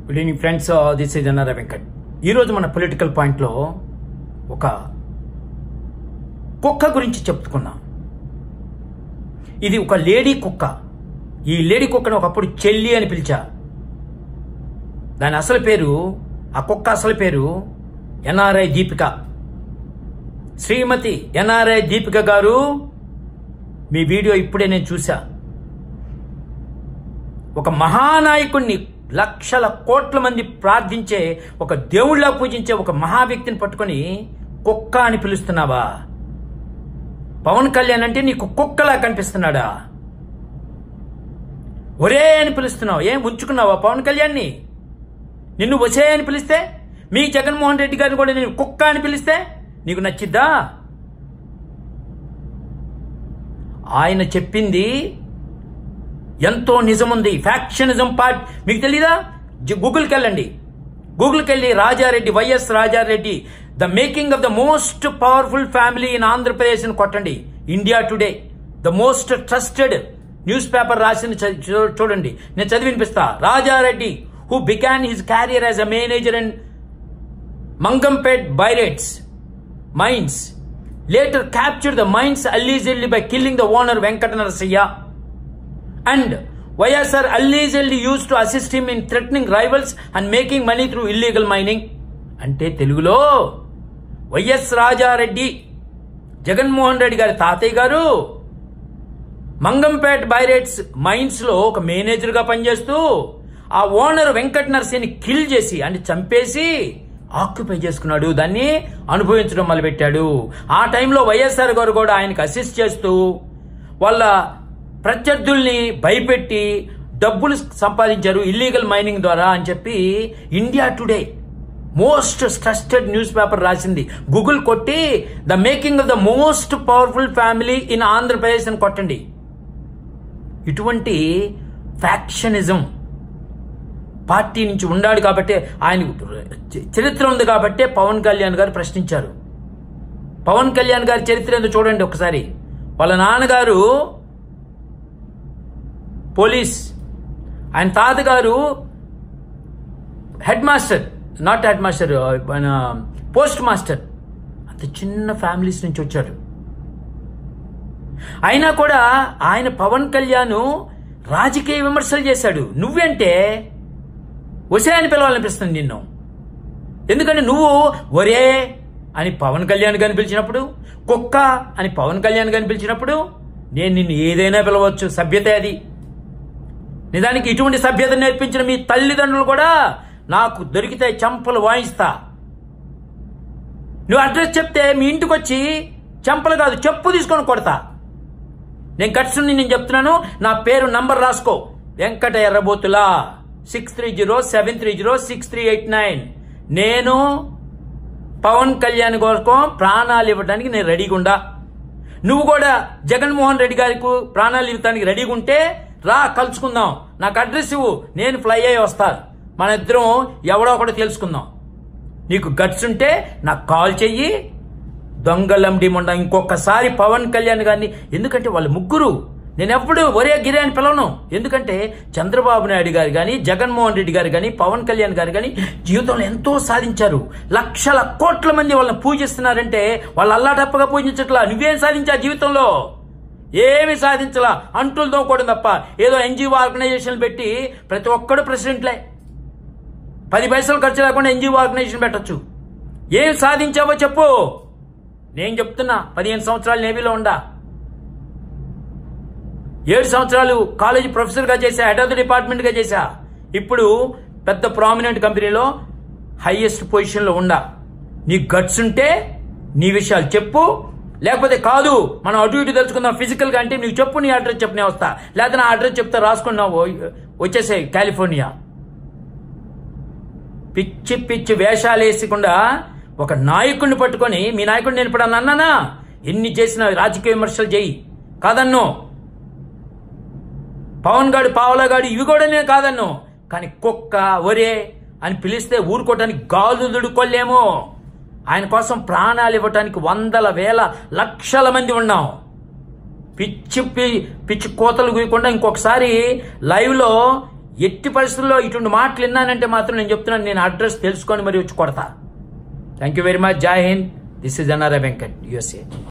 Good evening friends this is అన్నర వెంకట్ ఈరోజు మన పొలిటికల్ పాయింట్లో ఒక కుక్క గురించి చెప్పుకున్నాం ఇది ఒక లేడీ కుక్క ఈ లేడీ కుక్కను ఒకప్పుడు చెల్లి అని పిలిచా దాని అసలు పేరు ఆ కుక్క అసలు పేరు ఎన్ఆర్ఐ దీపిక శ్రీమతి ఎన్ఆర్ఐ దీపిక గారు మీ వీడియో ఇప్పుడే నేను చూసా ఒక మహానాయకుణ్ణి లక్షల కోట్ల మంది ప్రార్థించే ఒక దేవుళ్ళ పూజించే ఒక మహా వ్యక్తిని పట్టుకొని కుక్క అని పిలుస్తున్నావా పవన్ కళ్యాణ్ అంటే నీకు కుక్కలా కనిపిస్తున్నాడా ఒరే అని పిలుస్తున్నావు ఏం ఉంచుకున్నావా పవన్ కళ్యాణ్ని నిన్ను వసే అని పిలిస్తే మీ జగన్మోహన్ రెడ్డి గారిని కూడా నేను కుక్క అని పిలిస్తే నీకు నచ్చిద్దా ఆయన చెప్పింది ఎంతో నిజముంది ఫ్యాక్షనిజం పార్ట్ మీకు తెలీదా జ- గూగుల్కి వెళ్ళండి గూగుల్కి వెళ్ళి Raja Reddy YS Raja Reddy the making of the most powerful family in Andhra Pradesh అని కొట్టండి India Today the most trusted newspaper రాసిన చ- చూ- చూడండి నేను చదివి వినిపిస్తా Raja Reddy who began his career as a manager and Mangampet barytes mines later captured the mines allegedly by killing the owner Venkata Narasaya. And YSR allegedly used to assist him in threatening rivals and making money through illegal mining. అంటే తెలుగులో YS Rajareddy Jaganmohan Reddy గారి తాతయ్య గారు మంగంపేట్ barytes mines లో ఒక manager గా పనిచేస్తూ ఆ ఓనర్ వెంకట నరసింహని కిల్ చేసి అంటే చంపేసి ఆక్యుపై చేసుకున్నాడు దాన్ని అనుభవించడం మొదలుపెట్టాడు ఆ టైంలో వైఎస్ఆర్ గారు కూడా ఆయనకు అసిస్ట్ చేస్తూ వాళ్ళ ప్రత్యర్థుల్ని భయపెట్టి డబ్బులు సంపాదించారు ఇల్లీగల్ మైనింగ్ ద్వారా అని చెప్పి India Today most trusted newspaper రాసింది గూగుల్ కొట్టి the making of the most powerful family in Andhra Pradesh అని కొట్టండి ఇటువంటి ఫ్యాక్షనిజం పార్టీ నుంచి ఉండాడు కాబట్టి ఆయన చరిత్ర ఉంది కాబట్టే పవన్ కళ్యాణ్ గారు ప్రశ్నించారు పవన్ కళ్యాణ్ గారి చరిత్ర ఏందో చూడండి ఒకసారి వాళ్ళ నాన్నగారు పోలీస్ ఆయన తాతగారు headmaster not headmaster మన పోస్ట్ మాస్టర్ అంత చిన్న ఫ్యామిలీస్ నుంచి వచ్చారు అయినా కూడా ఆయన పవన్ కళ్యాణ్ రాజకీయ విమర్శలు చేశాడు నువ్వేంటే ఒసే అని పిలవాలనిపిస్తుంది నిన్ను ఎందుకంటే నువ్వు ఒరే అని పవన్ కళ్యాణ్ గారిని పిలిచినప్పుడు కుక్క అని పవన్ కళ్యాణ్ గారిని పిలిచినప్పుడు నేను నిన్ను ఏదైనా పిలవచ్చు సభ్యత అది నిజానికి ఇటువంటి సభ్యత నేర్పించిన మీ తల్లిదండ్రులు కూడా నాకు దొరికితే చంపలు వాయిస్తా నువ్వు అడ్రస్ చెప్తే మీ ఇంటికి వచ్చి చెంపలు కాదు చెప్పు తీసుకొని కొడతా నేను కట్సుని నేను చెప్తున్నాను నా పేరు నంబర్ రాసుకో Venkata Errabothula six three zero seven three zero six three eight nine నేను పవన్ కళ్యాణ్ కోసం ప్రాణాలు ఇవ్వడానికి నేను రెడీగా ఉండా నువ్వు కూడా జగన్మోహన్ రెడ్డి గారికి ప్రాణాలు ఇవ్వడానికి రెడీగా ఉంటే రా కలుసుకుందాం నాకు అడ్రస్ ఇవ్వు నేను ఫ్లై అయ్యి వస్తా మన ఇద్దరం ఎవడో ఒకటి తెలుసుకుందాం నీకు గట్స్ ఉంటే నాకు కాల్ చెయ్యి దొంగలండి మొండ ఇంకొకసారి పవన్ కళ్యాణ్ గారిని ఎందుకంటే వాళ్ళు ముగ్గురు నేను ఎప్పుడు ఒరే గిరి అని పిలవను ఎందుకంటే చంద్రబాబు నాయుడు గారు కానీ జగన్మోహన్ రెడ్డి గారు కానీ పవన్ కళ్యాణ్ గారు కానీ జీవితంలో ఎంతో సాధించారు లక్షల కోట్ల మంది వాళ్ళని పూజిస్తున్నారంటే వాళ్ళు అల్లాటప్పగా పూజించట్లా నువ్వేం సాధించా జీవితంలో ఏమి సాధించలా అంటులు తోకోవడం తప్ప ఏదో ఎన్జిఓ ఆర్గనైజేషన్ పెట్టి ప్రతి ఒక్కడు ప్రెసిడెంట్లే పది పైసలు ఖర్చు లేకుండా ఎన్జిఓ ఆర్గనైజేషన్ పెట్టొచ్చు ఏం సాధించావో చెప్పు నేను చెప్తున్నా పదిహేను సంవత్సరాలు నేవీలో ఉండా ఏడు సంవత్సరాలు కాలేజీ ప్రొఫెసర్గా చేశా హెడ్ ఆఫ్ ద డిపార్ట్మెంట్గా చేశా ఇప్పుడు పెద్ద ప్రామినెంట్ కంపెనీలో హైయెస్ట్ పొజిషన్లో ఉండా నీ గట్స్ ఉంటే నీ విషయాలు చెప్పు లేకపోతే కాదు మనం అటు ఇటు తెలుసుకుందాం ఫిజికల్గా అంటే నీకు చెప్పు నీ అడ్రస్ చెప్పు నేను వస్తా లేకపోతే నా అడ్రస్ చెప్తా రాసుకున్నావు వచ్చేసే కాలిఫోర్నియా పిచ్చి పిచ్చి వేషాలు వేసకుండా ఒక నాయకుడిని పట్టుకొని మీ నాయకుడిని నేను ఇప్పుడు అన్నానా ఎన్ని చేసిన రాజకీయ విమర్శలు చేయి కాదన్నో పవన్ గాడు పావలగాడు ఇవి కూడా నేను కాదన్ను కానీ కుక్క ఒరే అని పిలిస్తే ఊరుకోవటానికి గాలు దుడుకోలేమో ఆయన కోసం ప్రాణాలు ఇవ్వటానికి వందల వేల లక్షల మంది ఉన్నాం పిచ్చి పి- పిచ్చి కోతలు గూయకుండా ఇంకొకసారి లైవ్లో ఎట్టి పరిస్థితుల్లో ఇటువంటి మాటలు విన్నానంటే మాత్రం నేను చెప్తున్నాను నేను అడ్రస్ తెలుసుకొని మరి వచ్చి కొడతా thank you very much Jai Hind this is NRI Venkat USA